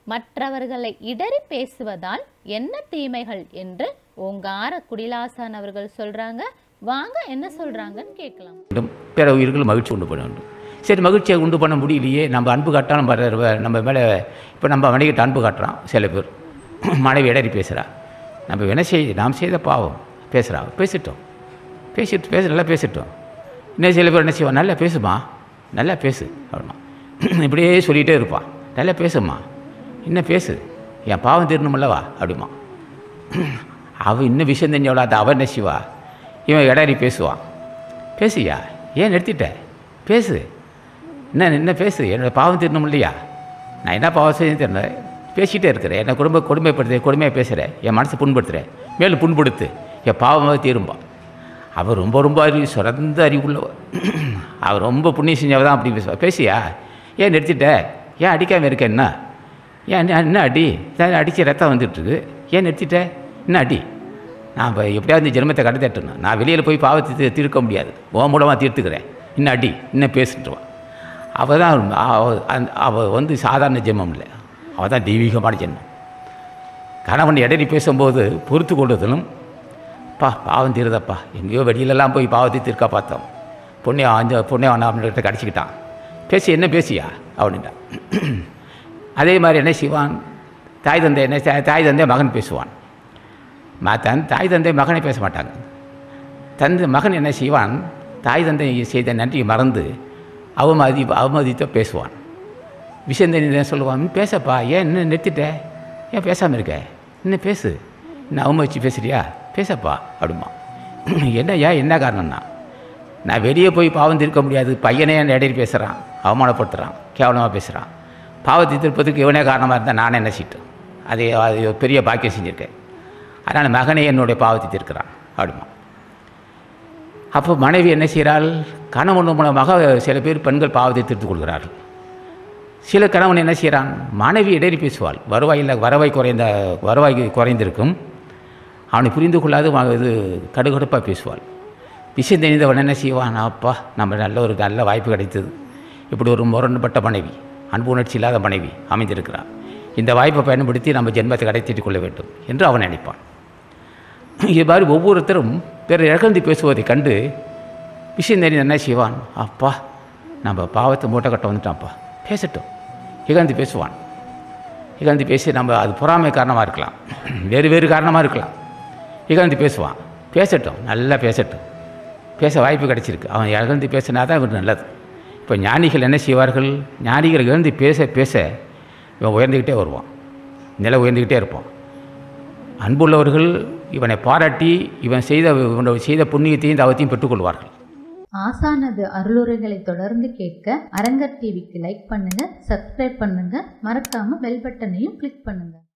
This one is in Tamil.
மற்றவர்களை இடறி பேசுவதால் என்ன தீமைகள் என்று ஓங்கார குடிலாசான் அவர்கள் சொல்றாங்க வாங்க என்ன சொல்றாங்கன்னு கேட்கலாம் வேண்டும் பிற உயிர்கள் மகிழ்ச்சி உண்டு பண்ண வேண்டும் சரி மகிழ்ச்சியை உண்டு பண்ண முடியலையே நம்ம அன்பு காட்டால் நம்ம ர- நம்ம மேலே இப்போ நம்ம மனைவிட்ட அன்பு காட்டுறான் சில பேர் மனைவி இடறி பேசுகிறா நம்ம என்ன செய் நாம் செய்த பாவம் பேசுகிறா பேசிட்டோம் பேசிட்டு பேச நல்லா பேசிட்டோம் இன்னும் சில பேர் என்ன செய்வான் நல்லா பேசுமா நல்லா பேசு அப்படிமா இப்படியே சொல்லிகிட்டே இருப்பான் நல்லா பேசுமா இன்னும் பேசு என் பாவம் தீரணுமில்லவா அப்படிமா அவன் இன்னும் விஷயம் தெரிஞ்சவளா அது அவன் என்ன செய்வா இவன் இடறி பேசுவான் பேசுயா ஏன் நிறுத்திட்ட பேசு என்ன என்ன பேசு என்னோட பாவம் தீரணும் இல்லையா நான் என்ன பாவம் செய்ய தெரியல பேசிகிட்டே இருக்கிறேன் என்னை குடும்ப கொடுமைப்படுத்து கொடுமையாக பேசுகிறேன் என் மனசை புண்படுத்துகிறேன் மேலும் புண்படுத்து என் பாவமாக தீரும்பா அவர் ரொம்ப ரொம்ப அறிவு சிறந்த அறிவுள்ளவர் அவர் ரொம்ப புண்ணியம் செஞ்சவ தான் அப்படி பேசுவார் பேசியா ஏன் நிறுத்திட்ட ஏன் அடிக்காமல் இருக்க என்ன ஏன் என்ன- என்ன அடி அடித்து ரத்தம் வந்துட்டுருக்கு ஏன் நிறுத்திட்ட என்ன அடி நான் இப்போ எப்படியாவது இந்த ஜென்மத்தை கடத்தட்டணும் நான் வெளியில் போய் பாவத்தை தீ- தீர்க்க முடியாது உன் மூலமாக தீர்த்துக்கிறேன் இன்னும் அடி இன்னும் பேசிட்டுருவான் அவள் தான் அவ- அந்த- அவ வந்து சாதாரண ஜென்மம் இல்லை அவள் தான் தெய்வீகமான ஜென்மம் கணவன் இடறி பேசும்போது பொறுத்து கொள்வதிலும் பா பாவம் தீருதப்பா எங்கேயோ வெளியிலலாம் போய் பாவத்தை தீர்க்க பார்த்தோம் புண்ணியம் அஞ்சு புண்ணியம் அவன்கிட்ட கடிச்சிக்கிட்டான் பேசி என்ன பேசியா அவன்கிட்ட அதே மாதிரி என்ன செய்வான் தாய் தந்தை என்ன செய்- தாய் தந்தை மகன் பேசுவான் ம தன் தாய் தந்தை மகனை பேச மாட்டாங்க தந்தை மகன் என்ன செய்வான் தாய் தந்தை செய்த நன்றியை மறந்து அவமதி அவமதித்த பேசுவான் விஷயம் தெரிஞ்ச சொல்லுவான் "நீ பேசப்பா ஏன் இன்னும் நிறுத்திட்ட ஏன் பேசாமல் இருக்க இன்னும் பேசு இன்னும் அவமதிச்சு பேசுறியா பேசப்பா அப்படிமா என்னய்யா என்ன காரணம்னா நான் வெளியே போய் பாவம் தீர்க்க முடியாது பையனே என் இடையில் பேசுகிறான் அவமானப்படுத்துகிறான் கேவலமாக பேசுகிறான் பாவத்தை தீர்ப்பதற்கு இவனே காரணமாக இருந்தால் நானே என்ன செய்யட்டும் அது அது ஒரு பெரிய பாக்கியம் செஞ்சுருக்கேன் அதனால் மகனே என்னுடைய பாவத்தை தீர்க்கிறான் அப்படிமா அப்போ மனைவி என்ன செய்கிறாள் கணவன் மூலமாக சில பேர் பெண்கள் பாவத்தை தீர்த்துக் கொள்கிறார்கள் சில கணவன் என்ன செய்கிறான் மனைவி இடறி பேசுவாள் வருவாயில் வரவாய் குறைந்த வருவாய் குறைந்திருக்கும் அவனை புரிந்து கொள்ளாது அவன் இது கடுகடுப்பாக பேசுவாள் விஷயம் தெரிந்தவன் என்ன செய்வான் அப்பா நம்ம நல்ல ஒரு நல்ல வாய்ப்பு கிடைத்தது இப்படி ஒரு முரண்பட்ட மனைவி அன்பு உணர்ச்சி இல்லாத மனைவி அமைந்திருக்கிறான் இந்த வாய்ப்பை பயன்படுத்தி நம்ம ஜென்மத்தை கடைத்திட்டுக் கொள்ள வேண்டும் என்று அவன் நினைப்பான் இது மாதிரி ஒவ்வொருத்தரும் பிற இழந்து பேசுவதை கண்டு விஷயம் தெரிஞ்ச என்ன செய்வான் அப்பா நம்ம பாவத்தை மூட்டை கட்ட வந்துட்டான்ப்பா பேசட்டும் இகழ்ந்து பேசுவான் இகழ்ந்து பேசி நம்ம அது பொறாமை காரணமாக இருக்கலாம் வேறு வேறு காரணமாக இருக்கலாம் இகழ்ந்து பேசுவான் பேசட்டும் நல்லா பேசட்டும் பேச வாய்ப்பு கிடைச்சிருக்கு அவன் இகழ்ந்து பேசினா தான் இவருக்கு நல்லது இப்போ ஞானிகள் என்ன செய்வார்கள் ஞானிகள் இகழ்ந்து பேச பேச இவன் உயர்ந்துக்கிட்டே வருவான் நிலை உயர்ந்துக்கிட்டே இருப்பான் அன்புள்ளவர்கள் இவனை பாராட்டி இவன் செய்த இவனை செய்த புண்ணியத்தையும் தவத்தையும் பெற்றுக்கொள்வார்கள் ஆசானது அருளுரைகளை தொடர்ந்து கேட்க அரங்கர் டிவிக்கு லைக் பண்ணுங்க சப்ஸ்கிரைப் பண்ணுங்க மறக்காம பெல் பட்டனையும் கிளிக் பண்ணுங்க